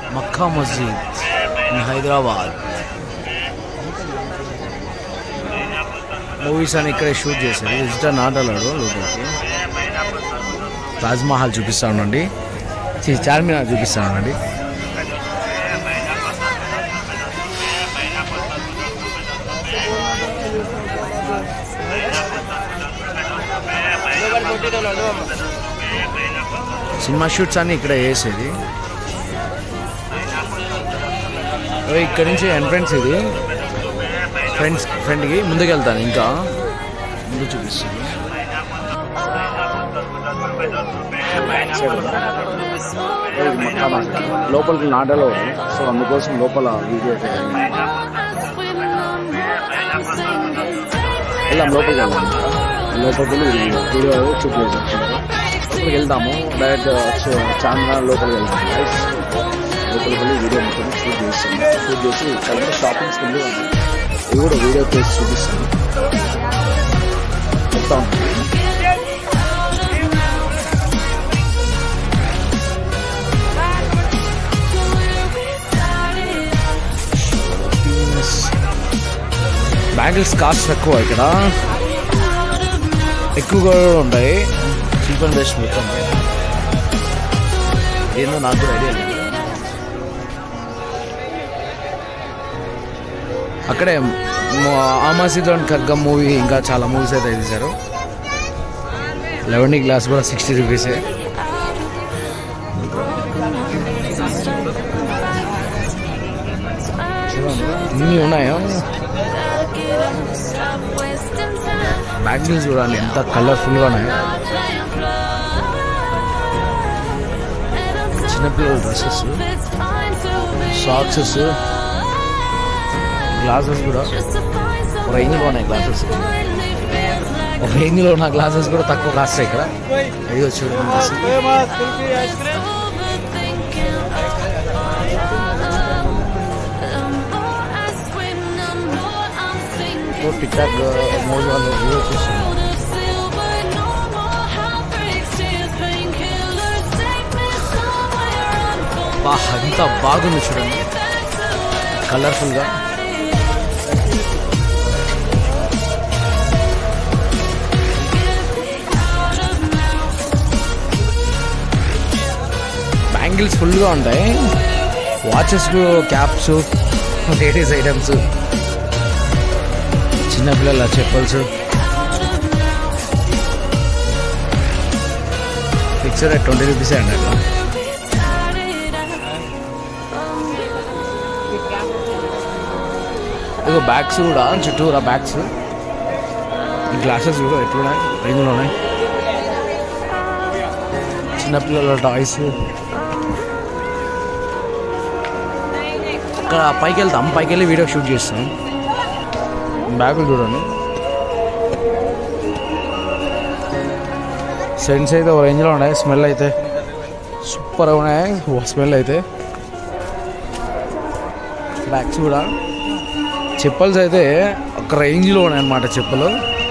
Mecca Masjid in Hyderabad movies అని ఇక్కడే shoot చేశారు విజిటర్ నాట్ అలౌడ్ లోపలికి తాజ్మహల్ చూపిస్తానండి ఛీ, చార్మినార్ చూపిస్తానండి సినిమా షూట్స్ అన్ని ఇక్కడ వేసేది ఓ, ఇక్కడ నుంచి ఎంట్రన్స్ ఇది ఫ్రెండ్స్ ఫ్రెండ్కి ముందుకు వెళ్తాను ఇంకా ముందు చూపిస్తాను లోపలికి నాటలో సో అందుకోసం లోపల వీడియో వెళ్దాం లోపలికి వెళ్దాం లోపలికి వెళ్ళి వీడియో చూపించాం లోపలికి వెళ్దాము డైరెక్ట్ చార్మినార్ లోపలికి వెళ్దాం రైట్ లోపలికి వెళ్ళి వీడియో మొత్తం షూట్ చేస్తాను షూట్ చేసి ఇక్కడ షాపింగ్స్ ముందు ఇవి కూడా వీడియో చేసి చూపిస్తాను మొత్తం బ్యాంగిల్స్ కాస్ట్ తక్కువ ఇక్కడ ఎక్కువగా కూడా ఉంటాయి చీప్ అండ్ బెస్ట్ మొత్తం ఏందో నాకు కూడా ఐడియా లేదు అక్కడే ఆమాసిదోన్ కగ్గం మూవీ ఇంకా చాలా మూవీస్ అయితే తీశారు లెవెన్ గ్లాస్ కూడా సిక్స్టీ రూపీసే చూడండి ఇన్ని ఉన్నాయా బ్యాంగిల్స్ చూడండి ఎంత కలర్ఫుల్గా ఉన్నాయో చిన్నపిల్లల డ్రెస్సెస్ సాక్సెస్ గ్లాసెస్ కూడా ఒక రేంజ్లో ఉన్నాయి గ్లాసెస్ ఒక రేంజ్లో ఉన్న గ్లాసెస్ కూడా తక్కువ కాస్ట్ ఇక్కడ ఇది చూడండి టిక్ టాక్ మూవీ వాళ్ళు వీడియో చూస్తున్నారు బా అంత బాగుంది చూడండి కలర్ఫుల్గా బ్యాంగిల్స్ ఫుల్గా ఉంటాయి వాచెస్ క్యాప్స్ లేడీస్ ఐటమ్స్ చిన్నపిల్లల చెప్పల్స్ ఫిక్సర్ ట్వంటీ రూపీసే అండి అట్లా ఇదిగో బ్యాగ్స్ కూడా చుట్టూరా బ్యాగ్స్ గ్లాసెస్ కూడా ఎట్లున్నాయి రేంజ్లో ఉన్నాయి చిన్నపిల్లల టాయ్స్ ఇక్కడ పైకి వెళ్తాం పైకి వెళ్ళి వీడియో షూట్ చేస్తాం బ్యాగులు చూడండి సెంట్స్ అయితే ఓ రేంజ్లో ఉన్నాయి స్మెల్ అయితే సూపర్గా ఉన్నాయి స్మెల్ అయితే బ్యాగ్స్ కూడా చెప్పల్స్ అయితే ఒక రేంజ్లో ఉన్నాయి అన్నమాట చెప్పులు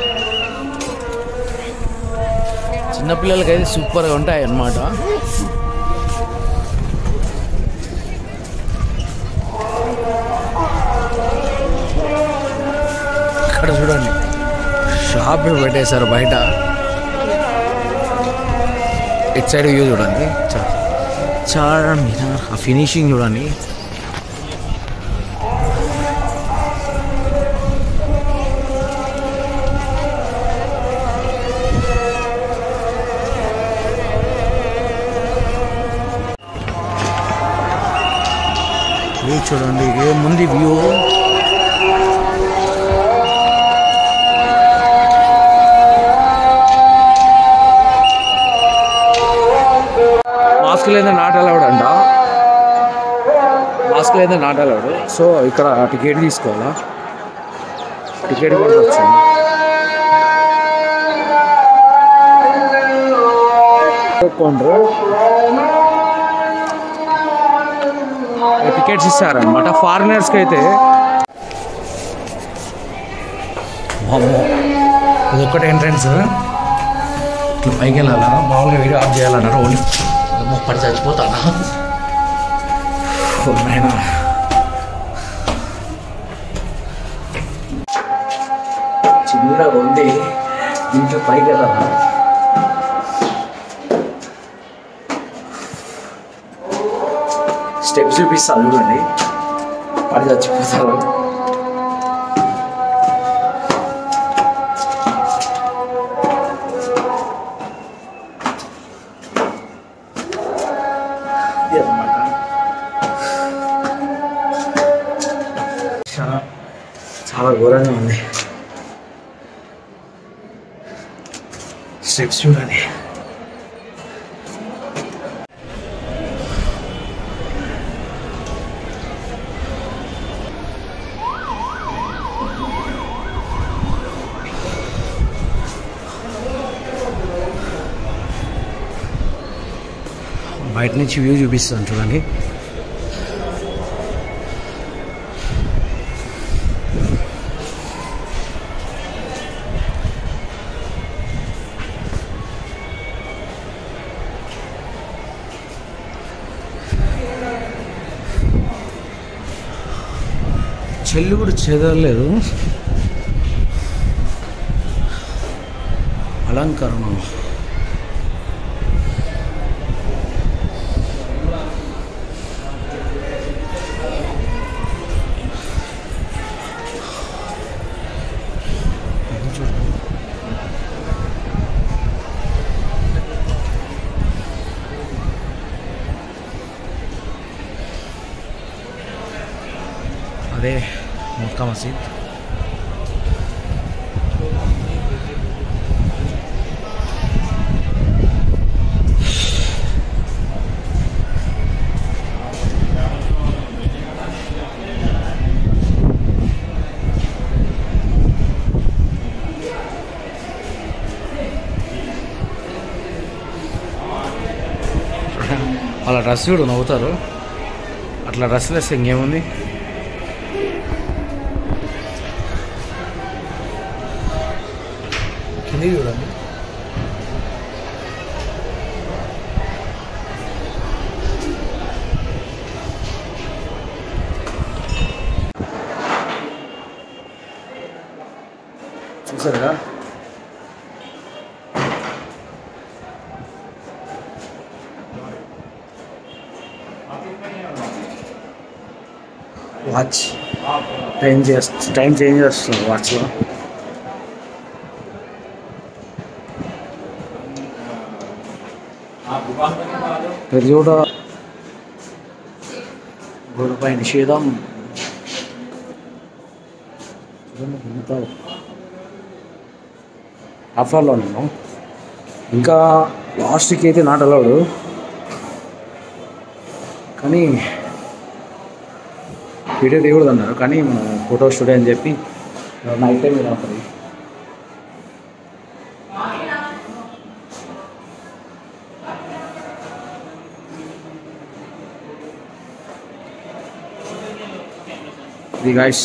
చిన్నపిల్లలకి అయితే సూపర్గా ఉంటాయి అన్నమాట ఇక్కడ చూడండి షాప్ పెట్టేశారు బయట ఇట్ సైడ్ వ్యూ చూడండి చా- చాలా మీద ఆ ఫినిషింగ్ చూడండి వ్యూ చూడండి ఏముంది వ్యూ మాస్క్ లేదా నాట్ అలౌడ్ అంట మాస్క్ లేదా నాట్ అలౌడ్ సో ఇక్కడ టికెట్ తీసుకోవాలా టికెట్ కూడా వచ్చింది కౌంటర్ టికెట్స్ ఇస్తారనమాట ఫారినర్స్కి అయితే వామ్మో ఇది ఒక్కటి ఎంట్రన్స్ ఇట్లా పైకి వెళ్ళాలా మామూలుగా వీడియో ఆఫ్ చేయాలన్నారు ఓన్లీ ముప్పటి చచ్చిపోతానా నాయనా చిన్నగా ఉంది దీంట్లో పైకి వెళ్ళాలా స్టెప్స్ చూపిస్తాను చూడండి పడి చచ్చిపోతారు ఇది అన్నమాట చాలా చాలా ఘోరంగా ఉంది స్టెప్స్ చూడండి బయట నుంచి వ్యూ చూపిస్తాను చూడండి చెల్లి కూడా చెదరలేదు అలంకరణం అదే మక్కా మసీద్ వాళ్ళ డ్రెస్ కూడా నవ్వుతారు అట్లా డ్రెస్ వేస్తే ఇంకేముంది కిందికి చూడండి చూసారా వాచ్ టైం చేస్తా టైం చేంజ్ చేస్తుంది వాచ్లో ఇది కూడా గోడపై నిషేధం చూడండి ఎంత ఆఫర్లో ఉన్నాం ఇంకా లాస్ట్కి అయితే నాట్ అలౌడ్ కానీ వీడియో తీయకూడదు అన్నారు కానీ మనం ఫోటో స్టూడియో అని చెప్పి నైట్ టైం ఇలా ఉంటుంది ఇది గాయస్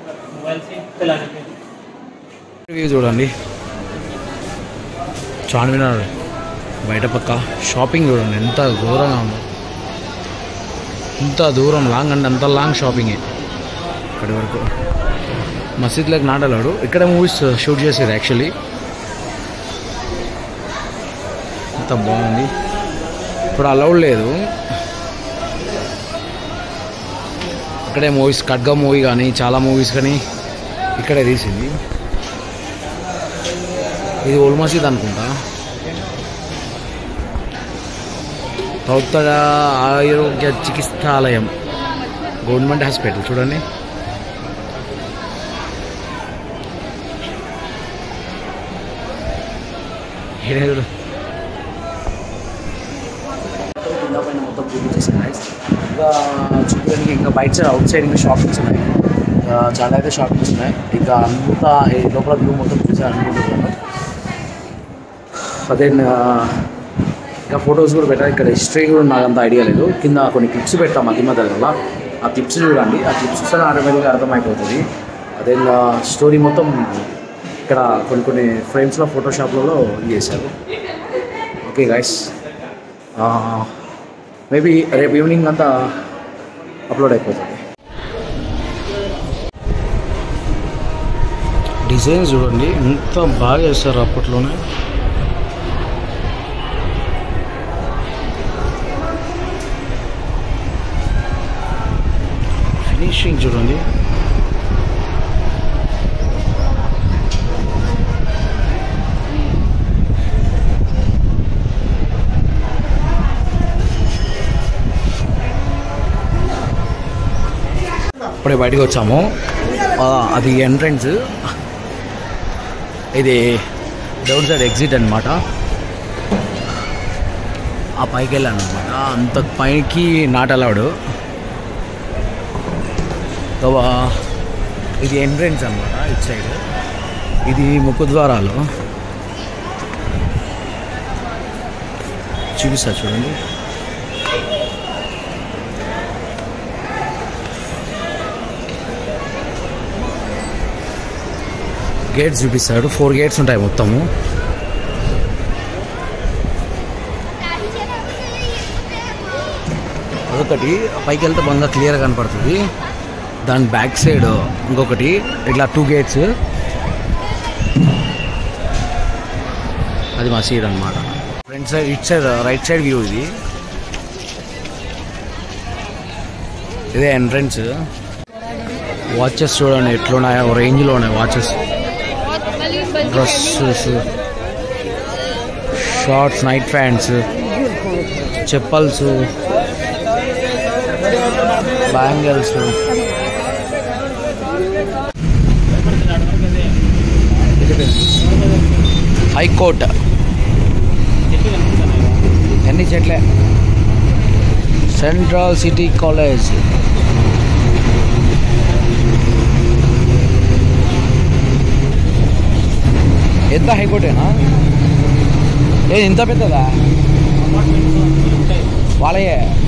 వ్యూ చూడండి చార్మినార్ బయట పక్క షాపింగ్ చూడండి ఎంత ఘోరంగా ఉందో ఇంత దూరం లాంగ్ అంటే అంత లాంగ్ షాపింగే ఇక్కడి వరకు మసీద్లోకి నాటలాడు ఇక్కడ మూవీస్ షూట్ చేసేది యాక్చువల్లీ అంత బాగుంది ఇప్పుడు అలౌడ్ లేదు ఇక్కడే మూవీస్ ఖడ్గా మూవీ కానీ చాలా మూవీస్ కానీ ఇక్కడే తీసింది ఇది ఓల్ మసీద్ అనుకుంటా తౌత్తడ ఆరోగ్య చికిత్సాలయం గవర్నమెంట్ హాస్పిటల్ చూడండి ఈడ చూడు కింద పైన మొత్తం చూపించేసాను guys. ఇంకా చూపించడానికి ఇంకా బయట సైడ్ అవుట్ సైడ్ ఇంకా షాపింగ్స్ ఉన్నాయి ఇంకా చాలా అయితే షాపింగ్స్ ఉన్నాయి ఇంకా అంతా ఈ లోపల వ్యూ మొత్తం చూసాను అనుకుంటున్నాను అదే ఇంకా ఫొటోస్ కూడా పెట్టాలి ఇక్కడ హిస్టరీ కూడా నాకు అంత ఐడియా లేదు కింద కొన్ని క్లిప్స్ పెడతాం మధ్య మధ్యలో ఆ క్లిప్స్ చూడండి ఆ క్లిప్స్ చూస్తే ఆటోమేటిక్గా అర్థమైపోతుంది అదే స్టోరీ మొత్తం ఇక్కడ కొన్ని కొన్ని ఫ్రేమ్స్లో ఫోటోషాప్లలో చేశారు ఓకే గైస్ మేబీ రేపు ఈవినింగ్ అంతా అప్లోడ్ అయిపోతుంది డిజైన్ చూడండి ఎంత బాగా వేస్తారు అప్పట్లోనే ఫినిషింగ్ చూడండి ఇప్పుడే బయటకు వచ్చాము ఆ, అది ఎంట్రన్స్ ఇది డౌన్ సైడ్ ఎగ్జిట్ అనమాట ఆ పైకి వెళ్ళాను అనమాట అంత పైకి నాట్ అలౌడ్ ఇది ఎంట్రన్స్ అనమాట ఇటు సైడ్ ఇది ముఖద్వారాలు చూపిస్తా చూడండి గేట్స్ చూపిస్తాడు ఫోర్ గేట్స్ ఉంటాయి మొత్తము అదొకటి పైకి వెళ్తే బాగా క్లియర్గా కనపడుతుంది దాని బ్యాక్ సైడ్ ఇంకొకటి ఇట్లా టూ గేట్స్ అది మసీద్ అనమాట front side it side right side view ఇది ఇదే ఎంట్రన్స్ వాచెస్ చూడండి ఎట్లున్నాయో రేంజ్లో ఉన్నాయి watches dresses shorts night pants chappals bangles high court ఎన్ని చెట్లే సెంట్రల్ సిటీ కాలేజ్ ఎంత హైకోర్టేనా ఏ ఇంత పెద్దదా వాళ్ళయే